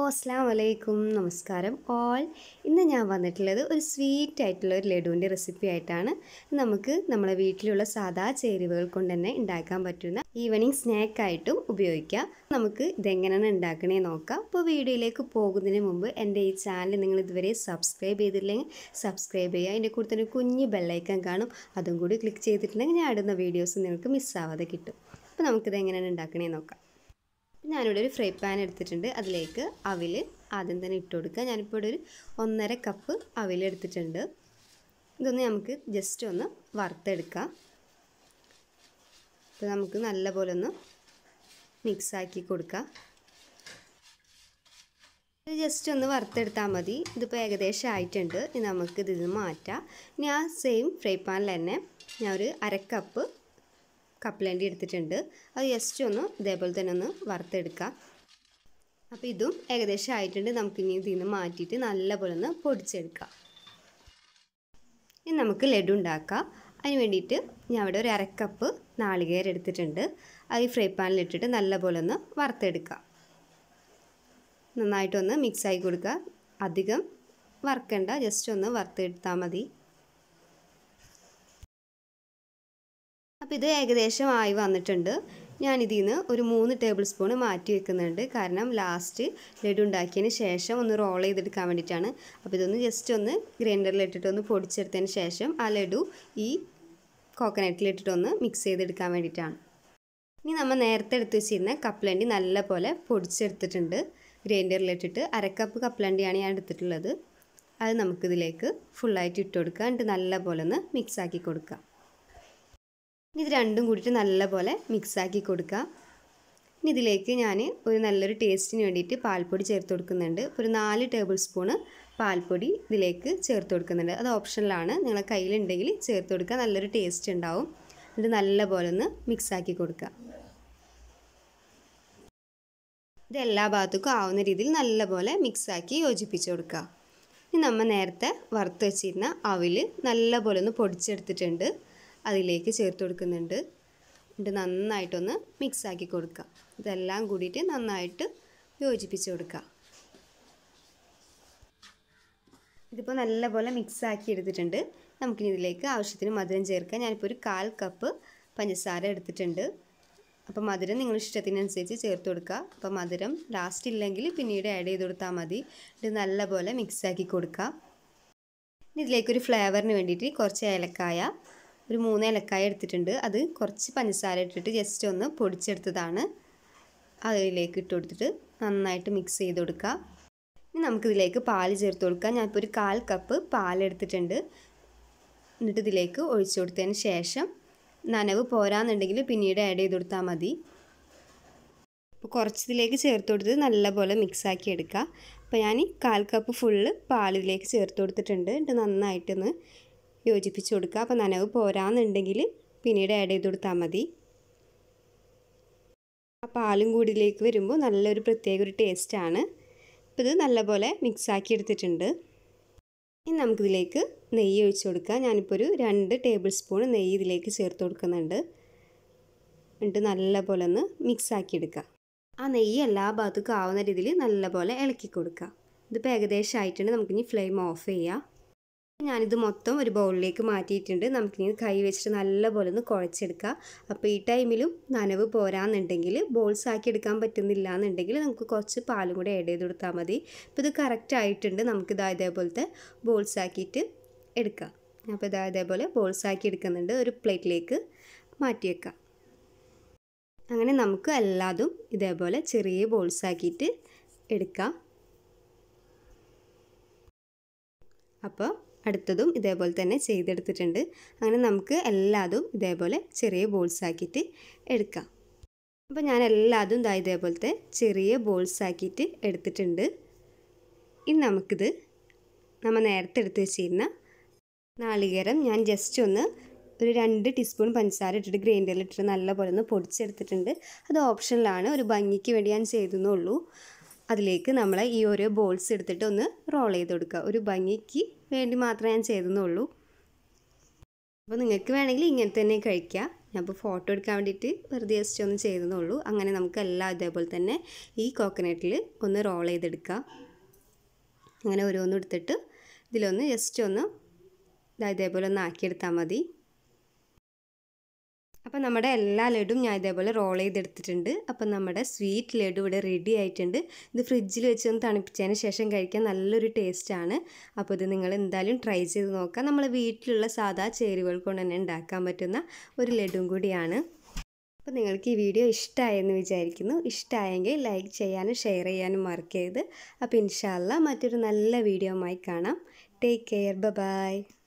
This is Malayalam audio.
അസ്സാം വലൈക്കും നമസ്കാരം ഓൾ ഇന്ന് ഞാൻ വന്നിട്ടുള്ളത് ഒരു സ്വീറ്റ് ആയിട്ടുള്ള ഒരു ലഡുവിൻ്റെ റെസിപ്പി ആയിട്ടാണ് നമുക്ക് നമ്മളെ വീട്ടിലുള്ള സാധാ ചേരുവകൾ കൊണ്ട് തന്നെ ഉണ്ടാക്കാൻ പറ്റുന്ന ഈവനിങ് സ്നാക്കായിട്ടും ഉപയോഗിക്കാം നമുക്ക് ഇതെങ്ങനെയാണ് ഉണ്ടാക്കണേ നോക്കാം അപ്പോൾ വീഡിയോയിലേക്ക് പോകുന്നതിന് മുമ്പ് എൻ്റെ ഈ ചാനൽ നിങ്ങൾ ഇതുവരെ സബ്സ്ക്രൈബ് ചെയ്തിട്ടില്ലെങ്കിൽ സബ്സ്ക്രൈബ് ചെയ്യുക അതിൻ്റെ കൂടെ തന്നെ കുഞ്ഞ് ബെല്ലൈക്കൺ കാണും അതും കൂടി ക്ലിക്ക് ചെയ്തിട്ടുണ്ടെങ്കിൽ ഞാൻ ഇടുന്ന വീഡിയോസ് നിങ്ങൾക്ക് മിസ്സാവാതെ കിട്ടും അപ്പോൾ നമുക്കിത് എങ്ങനെയാണ് ഉണ്ടാക്കണേ നോക്കാം ഞാനിവിടെ ഒരു ഫ്രൈ പാൻ എടുത്തിട്ടുണ്ട് അതിലേക്ക് അവിൽ ആദ്യം തന്നെ ഇട്ട് കൊടുക്കുക ഞാനിപ്പോൾ ഇവിടെ ഒരു ഒന്നര കപ്പ് അവിൽ എടുത്തിട്ടുണ്ട് ഇതൊന്ന് നമുക്ക് ജസ്റ്റ് ഒന്ന് വറുത്തെടുക്കാം അപ്പോൾ നമുക്ക് നല്ലപോലെ ഒന്ന് മിക്സാക്കി കൊടുക്കാം ഇത് ജസ്റ്റ് ഒന്ന് വറുത്തെടുത്താൽ മതി ഇതിപ്പോൾ ഏകദേശം ആയിട്ടുണ്ട് ഇനി നമുക്ക് ഇതിൽ മാറ്റാം ഇനി ആ സെയിം ഫ്രൈ പാനിൽ തന്നെ ഞാൻ ഒരു അരക്കപ്പ് കപ്പലണ്ടി എടുത്തിട്ടുണ്ട് അത് ജസ്റ്റ് ഒന്ന് ഇതേപോലെ തന്നെ ഒന്ന് വറുത്തെടുക്കാം അപ്പോൾ ഇതും ഏകദേശം ആയിട്ടുണ്ട് നമുക്കിനി ഇതിൽ നിന്ന് മാറ്റിയിട്ട് നല്ലപോലെ ഒന്ന് പൊടിച്ചെടുക്കാം ഇനി നമുക്ക് ലഡു ഉണ്ടാക്കാം അതിന് വേണ്ടിയിട്ട് ഞാൻ ഇവിടെ ഒരു അരക്കപ്പ് നാളികേരം എടുത്തിട്ടുണ്ട് അത് ഈ ഫ്രൈ പാനിലിട്ടിട്ട് നല്ലപോലെ ഒന്ന് വറുത്തെടുക്കാം നന്നായിട്ടൊന്ന് മിക്സായി കൊടുക്കുക അധികം വറുക്കണ്ട ജസ്റ്റ് ഒന്ന് വറുത്തെടുത്താൽ മതി അപ്പോൾ ഇത് ഏകദേശം ആയി വന്നിട്ടുണ്ട് ഞാനിതിൽ നിന്ന് ഒരു മൂന്ന് ടേബിൾ സ്പൂൺ മാറ്റി വെക്കുന്നുണ്ട് കാരണം ലാസ്റ്റ് ലഡു ഉണ്ടാക്കിയതിന് ശേഷം ഒന്ന് റോൾ ചെയ്തെടുക്കാൻ വേണ്ടിയിട്ടാണ് അപ്പോൾ ഇതൊന്ന് ജസ്റ്റ് ഒന്ന് ഗ്രൈൻഡറിലിട്ടിട്ട് ഒന്ന് പൊടിച്ചെടുത്തതിന് ശേഷം ആ ലഡു ഈ കോക്കനട്ടിലിട്ടിട്ടൊന്ന് മിക്സ് ചെയ്തെടുക്കാൻ വേണ്ടിയിട്ടാണ് ഇനി നമ്മൾ നേരത്തെ എടുത്ത് വെച്ചിരുന്ന കപ്പലണ്ടി നല്ല പോലെ പൊടിച്ചെടുത്തിട്ടുണ്ട് ഗ്രൈൻഡറിലിട്ടിട്ട് അരക്കപ്പ് കപ്പലണ്ടിയാണ് ഞാൻ എടുത്തിട്ടുള്ളത് അത് നമുക്കിതിലേക്ക് ഫുള്ളായിട്ട് ഇട്ട് കൊടുക്കുക എന്നിട്ട് നല്ല പോലെ ഒന്ന് മിക്സാക്കി കൊടുക്കുക ഇത് രണ്ടും കൂടിയിട്ട് നല്ലപോലെ മിക്സാക്കി കൊടുക്കുക ഇനി ഇതിലേക്ക് ഞാൻ ഒരു നല്ലൊരു ടേസ്റ്റിന് വേണ്ടിയിട്ട് പാൽപ്പൊടി ചേർത്ത് കൊടുക്കുന്നുണ്ട് ഒരു നാല് ടേബിൾ സ്പൂണ് പാൽപ്പൊടി ഇതിലേക്ക് ചേർത്ത് കൊടുക്കുന്നുണ്ട് അത് ഓപ്ഷനിലാണ് നിങ്ങളെ കയ്യിലുണ്ടെങ്കിൽ ചേർത്ത് കൊടുക്കുക നല്ലൊരു ടേസ്റ്റ് ഉണ്ടാവും എന്നിട്ട് നല്ലപോലെ ഒന്ന് മിക്സാക്കി കൊടുക്കുക ഇത് എല്ലാ ഭാഗത്തേക്കും ആവുന്ന രീതിയിൽ നല്ലപോലെ മിക്സാക്കി യോജിപ്പിച്ച് കൊടുക്കുക ഇനി നമ്മൾ നേരത്തെ വറുത്ത് വെച്ചിരുന്ന അവിൽ നല്ലപോലെ ഒന്ന് പൊടിച്ചെടുത്തിട്ടുണ്ട് അതിലേക്ക് ചേർത്ത് കൊടുക്കുന്നുണ്ട് എന്നിട്ട് നന്നായിട്ടൊന്ന് മിക്സാക്കി കൊടുക്കുക ഇതെല്ലാം കൂടിയിട്ട് നന്നായിട്ട് യോജിപ്പിച്ച് കൊടുക്കുക ഇതിപ്പോൾ നല്ലപോലെ മിക്സാക്കി എടുത്തിട്ടുണ്ട് നമുക്കിനി ഇതിലേക്ക് ആവശ്യത്തിന് മധുരം ചേർക്കാം ഞാനിപ്പോൾ ഒരു കാൽ കപ്പ് പഞ്ചസാര എടുത്തിട്ടുണ്ട് അപ്പോൾ മധുരം നിങ്ങളുടെ ഇഷ്ടത്തിനനുസരിച്ച് ചേർത്ത് കൊടുക്കുക അപ്പോൾ മധുരം ലാസ്റ്റ് ഇല്ലെങ്കിൽ പിന്നീട് ആഡ് ചെയ്ത് കൊടുത്താൽ മതി ഇത് നല്ലപോലെ മിക്സാക്കി കൊടുക്കുക ഇതിലേക്കൊരു ഫ്ലേവറിന് വേണ്ടിയിട്ട് കുറച്ച് ഏലക്കായ ഒരു മൂന്ന് ഏലക്കായ എടുത്തിട്ടുണ്ട് അത് കുറച്ച് പഞ്ചസാര ഇട്ടിട്ട് ജസ്റ്റ് ഒന്ന് പൊടിച്ചെടുത്തതാണ് അതിലേക്ക് ഇട്ട് കൊടുത്തിട്ട് നന്നായിട്ട് മിക്സ് ചെയ്ത് കൊടുക്കുക ഇനി നമുക്കിതിലേക്ക് പാല് ചേർത്ത് കൊടുക്കാം ഞാനിപ്പോൾ ഒരു കാൽ കപ്പ് പാലെടുത്തിട്ടുണ്ട് എന്നിട്ട് ഇതിലേക്ക് ഒഴിച്ചു കൊടുത്തതിന് ശേഷം നനവ് പോരാന്നുണ്ടെങ്കിൽ പിന്നീട് ആഡ് ചെയ്ത് കൊടുത്താൽ മതി അപ്പോൾ കുറച്ചിതിലേക്ക് ചേർത്ത് കൊടുത്ത് നല്ലപോലെ മിക്സാക്കി എടുക്കുക അപ്പോൾ ഞാൻ കാൽ കപ്പ് ഫുള്ള് പാലിലേക്ക് ചേർത്ത് കൊടുത്തിട്ടുണ്ട് എന്നിട്ട് നന്നായിട്ടൊന്ന് യോജിപ്പിച്ച് കൊടുക്കുക അപ്പോൾ നനവ് പോരാന്നുണ്ടെങ്കിൽ പിന്നീട് ആഡ് ചെയ്ത് കൊടുത്താൽ മതി ആ പാലും കൂടിയിലേക്ക് വരുമ്പോൾ നല്ലൊരു പ്രത്യേക ഒരു ടേസ്റ്റാണ് അപ്പോൾ ഇത് നല്ലപോലെ മിക്സാക്കി എടുത്തിട്ടുണ്ട് ഇനി നമുക്കിതിലേക്ക് നെയ്യ് ഒഴിച്ച് കൊടുക്കാം ഞാനിപ്പോൾ ഒരു രണ്ട് ടേബിൾ സ്പൂൺ നെയ്യ് ഇതിലേക്ക് ചേർത്ത് കൊടുക്കുന്നുണ്ട് എന്നിട്ട് നല്ലപോലെ ഒന്ന് മിക്സാക്കി എടുക്കുക ആ നെയ്യ് എല്ലാ ഭാഗത്തേക്കും ആവുന്ന രീതിയിൽ നല്ലപോലെ ഇളക്കി കൊടുക്കുക ഇതിപ്പോൾ ഏകദേശം ആയിട്ടുണ്ട് നമുക്കിനി ഫ്ലെയിം ഓഫ് ചെയ്യാം ഞാനിത് മൊത്തം ഒരു ബൗളിലേക്ക് മാറ്റിയിട്ടുണ്ട് നമുക്കിനി കൈ വെച്ചിട്ട് നല്ലപോലെ ഒന്ന് കുഴച്ചെടുക്കുക അപ്പോൾ ഈ ടൈമിലും നനവ് പോരാന്നുണ്ടെങ്കിൽ ബോൾസ് ആക്കി എടുക്കാൻ പറ്റുന്നില്ല എന്നുണ്ടെങ്കിൽ നമുക്ക് കുറച്ച് പാലും കൂടെ ആഡ് ചെയ്ത് കൊടുത്താൽ മതി ഇപ്പോൾ ഇത് കറക്റ്റ് ആയിട്ടുണ്ട് നമുക്കിത് ഇതേപോലത്തെ ബോൾസ് ആക്കിയിട്ട് എടുക്കാം അപ്പോൾ ഇതാ ഇതേപോലെ ബോൾസ് ആക്കി എടുക്കുന്നുണ്ട് ഒരു പ്ലേറ്റിലേക്ക് മാറ്റി വെക്കാം അങ്ങനെ നമുക്ക് എല്ലാതും ഇതേപോലെ ചെറിയ ബോൾസ് ആക്കിയിട്ട് എടുക്കാം അപ്പോൾ അടുത്തതും ഇതേപോലെ തന്നെ ചെയ്തെടുത്തിട്ടുണ്ട് അങ്ങനെ നമുക്ക് എല്ലാതും ഇതേപോലെ ചെറിയ ബോൾസ് ആക്കിയിട്ട് എടുക്കാം അപ്പോൾ ഞാൻ എല്ലാതും ഇതാ ഇതേപോലത്തെ ചെറിയ ബോൾസ് ആക്കിയിട്ട് എടുത്തിട്ടുണ്ട് ഇനി നമുക്കിത് നമ്മൾ നേരത്തെ എടുത്ത് വെച്ചിരുന്ന നാളികേരം ഞാൻ ജസ്റ്റ് ഒന്ന് ഒരു രണ്ട് ടീസ്പൂൺ പഞ്ചസാര ഇട്ടിട്ട് ഗ്രൈൻഡറിൽ ഇട്ടിട്ട് നല്ലപോലെ ഒന്ന് പൊടിച്ചെടുത്തിട്ടുണ്ട് അത് ഓപ്ഷനിലാണ് ഒരു ഭംഗിക്ക് വേണ്ടി ഞാൻ ചെയ്തെന്നുള്ളൂ അതിലേക്ക് നമ്മൾ ഈ ഓരോ ബോൾസ് എടുത്തിട്ട് ഒന്ന് റോൾ ചെയ്ത് കൊടുക്കുക ഒരു ഭംഗിക്ക് വേണ്ടി മാത്രമേ ഞാൻ ചെയ്തെന്നുള്ളൂ അപ്പോൾ നിങ്ങൾക്ക് വേണമെങ്കിൽ ഇങ്ങനെ തന്നെ കഴിക്കുക ഞാനിപ്പോൾ ഫോട്ടോ എടുക്കാൻ വേണ്ടിയിട്ട് വെറുതെ ജസ്റ്റ് ഒന്ന് ചെയ്തതുള്ളൂ അങ്ങനെ നമുക്ക് എല്ലാം ഇതേപോലെ തന്നെ ഈ കോക്കനട്ടിൽ ഒന്ന് റോൾ ചെയ്തെടുക്കാം അങ്ങനെ ഓരോന്നും എടുത്തിട്ട് ഇതിലൊന്ന് ജസ്റ്റ് ഒന്ന് ഇതേപോലെ ഒന്ന് ആക്കിയെടുത്താൽ മതി അപ്പോൾ നമ്മുടെ എല്ലാ ലഡും ഞാൻ ഇതേപോലെ റോൾ ചെയ്തെടുത്തിട്ടുണ്ട് അപ്പോൾ നമ്മുടെ സ്വീറ്റ് ലഡു ഇവിടെ റെഡി ആയിട്ടുണ്ട് ഇത് ഫ്രിഡ്ജിൽ വെച്ച് ഒന്ന് തണുപ്പിച്ചതിന് ശേഷം കഴിക്കാൻ നല്ലൊരു ടേസ്റ്റാണ് അപ്പോൾ ഇത് നിങ്ങൾ എന്തായാലും ട്രൈ ചെയ്ത് നോക്കാം നമ്മൾ വീട്ടിലുള്ള സാധാ ചേരുവകൾ കൊണ്ട് തന്നെ ഉണ്ടാക്കാൻ പറ്റുന്ന ഒരു ലഡുവും കൂടിയാണ് അപ്പോൾ നിങ്ങൾക്ക് ഈ വീഡിയോ ഇഷ്ടമായെന്ന് വിചാരിക്കുന്നു ഇഷ്ടമായെങ്കിൽ ലൈക്ക് ചെയ്യാനും ഷെയർ ചെയ്യാനും മറക്കരുത് അപ്പോൾ ഇൻഷാല്ല മറ്റൊരു നല്ല വീഡിയോ കാണാം ടേക്ക് കെയർ ബൈ